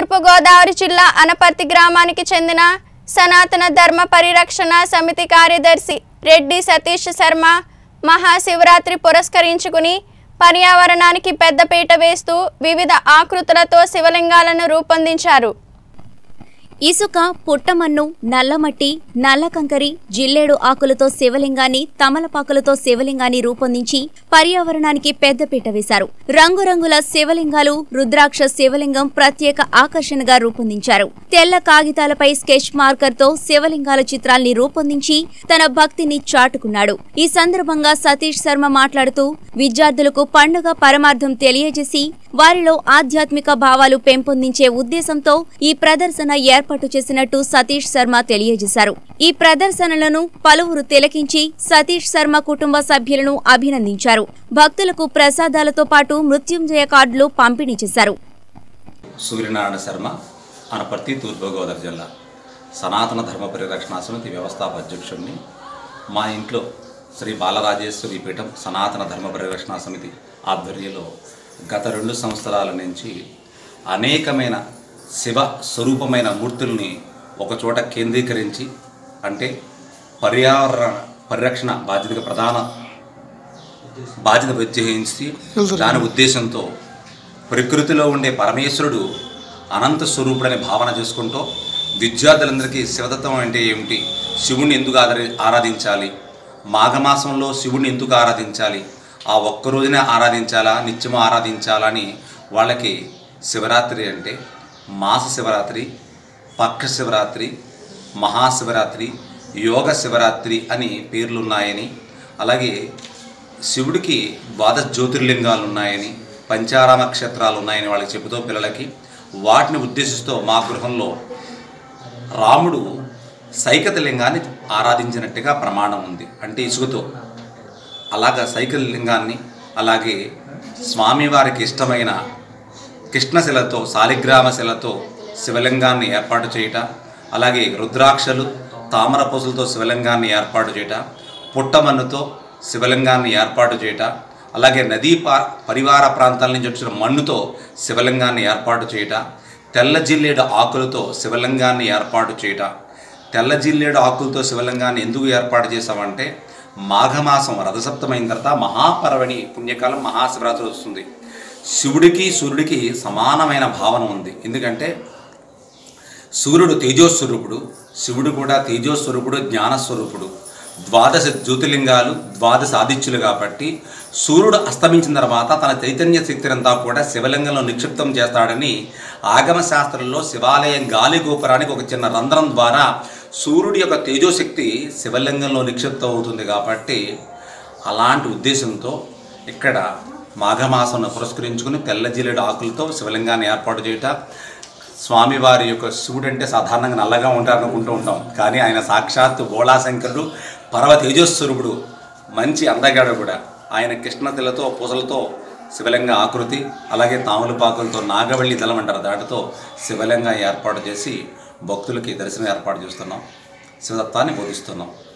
తూర్పుగోదావరి జిల్లా అనపర్తి గ్రామానికి చెందిన సనాతన ధర్మ పరిరక్షణ సమితి కార్యదర్శి రెడ్డి సతీష్ శర్మ మహాశివరాత్రి పురస్కరించుకుని పర్యావరణానికి పెద్దపీట వేస్తూ వివిధ ఆకృతులతో శివలింగాలను రూపొందించారు ఇసుక పుట్టమన్ను నల్లమట్టి నల్ల కంకరి జిల్లేడు ఆకులతో శివలింగాన్ని తమలపాకులతో శివలింగాన్ని రూపొందించి పర్యావరణానికి పెద్దపీట వేశారు రంగురంగుల శివలింగాలు రుద్రాక్ష శివలింగం ప్రత్యేక ఆకర్షణగా రూపొందించారు తెల్ల కాగితాలపై స్కెచ్ మార్కర్ తో శివలింగాల చిత్రాల్ని రూపొందించి తన భక్తిని చాటుకున్నాడు ఈ సందర్భంగా సతీష్ శర్మ మాట్లాడుతూ విద్యార్థులకు పండుగ పరమార్థం తెలియజేసి వారిలో ఆధ్యాత్మిక భావాలు పెంపొందించే ఉద్దేశంతో ఈ ప్రదర్శన ఏర్పాటు చేసినట్టు సతీష్ శర్మ తెలియజేశారు ఈ ప్రదర్శనలను పలువురు తిలకించి సతీష్ శర్మ కుటుంబ సభ్యులను అభినందించారు భక్తులకు ప్రసాదాలతో పాటు మృత్యుంజయ కార్డులు పంపిణీ చేశారు సూర్యనారాయణ శర్మ అనపర్తి తూర్పుగోదావరి జిల్లా సనాతన ధర్మ పరిరక్షణ సమితి వ్యవస్థాపక అధ్యక్షుడిని మా ఇంట్లో శ్రీ బాలరాజేశ్వరి పీఠం సనాతన ధర్మ పరిరక్షణ సమితి ఆధ్వర్యంలో గత రెండు సంవత్సరాల నుంచి అనేకమైన శివ స్వరూపమైన మూర్తుల్ని ఒకచోట కేంద్రీకరించి అంటే పర్యావరణ పరిరక్షణ బాధ్యతగా ప్రధాన బాధ్యత వహించి దాని ఉద్దేశంతో ప్రకృతిలో ఉండే పరమేశ్వరుడు అనంత స్వరూపుడని భావన చేసుకుంటూ విద్యార్థులందరికీ శివతత్వం అంటే ఏమిటి శివుణ్ణి ఎందుకు ఆదరి ఆరాధించాలి మాఘమాసంలో శివుణ్ణి ఎందుకు ఆరాధించాలి ఆ ఒక్క రోజునే ఆరాధించాలా నిత్యము ఆరాధించాలా అని వాళ్ళకి శివరాత్రి అంటే మాస శివరాత్రి పక్ష శివరాత్రి మహాశివరాత్రి యోగ శివరాత్రి అని పేర్లు ఉన్నాయని అలాగే శివుడికి ద్వాదశ జ్యోతిర్లింగాలు ఉన్నాయని పంచారామ క్షేత్రాలు ఉన్నాయని వాళ్ళకి చెబుతూ పిల్లలకి వాటిని ఉద్దేశిస్తూ మా గృహంలో రాముడు సైకత లింగాన్ని ఆరాధించినట్టుగా ప్రమాణం ఉంది అంటే ఇసుకతో అలాగా సైకత లింగాన్ని అలాగే స్వామివారికి ఇష్టమైన కృష్ణశిలతో శాలిగ్రామ శిలతో శివలింగాన్ని ఏర్పాటు చేయుట అలాగే రుద్రాక్షలు తామర పూసలతో శివలింగాన్ని ఏర్పాటు చేయుట పుట్టమన్నుతో శివలింగాన్ని ఏర్పాటు చేయుట అలాగే నదీ పా పరివార ప్రాంతాల నుంచి వచ్చిన మన్నుతో శివలింగాన్ని ఏర్పాటు చేయుట తెల్ల జిల్లేడు ఆకులతో శివలింగాన్ని ఏర్పాటు చేయుట తెల్ల జిల్లేడు ఆకులతో శివలింగాన్ని ఎందుకు ఏర్పాటు చేశామంటే మాఘమాసం రథసప్తమైన తర్వాత మహాపర్వణి పుణ్యకాలం మహాశివరాత్రి వస్తుంది శివుడికి సూర్యుడికి సమానమైన భావన ఉంది ఎందుకంటే సూర్యుడు తేజోస్వరూపుడు శివుడు కూడా తేజోస్వరూపుడు జ్ఞానస్వరూపుడు ద్వాదశ జ్యోతిర్లింగాలు ద్వాదశ ఆదిత్యులు కాబట్టి సూర్యుడు అస్తమించిన తర్వాత తన చైతన్య శక్తినంతా కూడా శివలింగంలో నిక్షిప్తం చేస్తాడని ఆగమ శాస్త్రంలో శివాలయం గాలి గోపురానికి ఒక చిన్న రంధ్రం ద్వారా సూర్యుడి యొక్క తేజోశక్తి శివలింగంలో నిక్షిప్తం అవుతుంది కాబట్టి అలాంటి ఉద్దేశంతో ఇక్కడ మాఘమాసం పురస్కరించుకుని తెల్ల జిల్లెడు ఆకులతో శివలింగాన్ని ఏర్పాటు చేయట స్వామివారి యొక్క శివుడు అంటే సాధారణంగా నల్లగా ఉంటారు అనుకుంటూ ఉంటాం కానీ ఆయన సాక్షాత్తు బోళాశంకరుడు పర్వ తేజస్వరూపుడు మంచి అందగాడు కూడా ఆయన కృష్ణతిలతో పూసలతో శివలింగ ఆకృతి అలాగే తాములపాకులతో నాగవల్లి దళం అంటారు దాటితో శివలింగ ఏర్పాటు చేసి భక్తులకి దర్శనం ఏర్పాటు చేస్తున్నాం శివదత్తాన్ని బోధిస్తున్నాం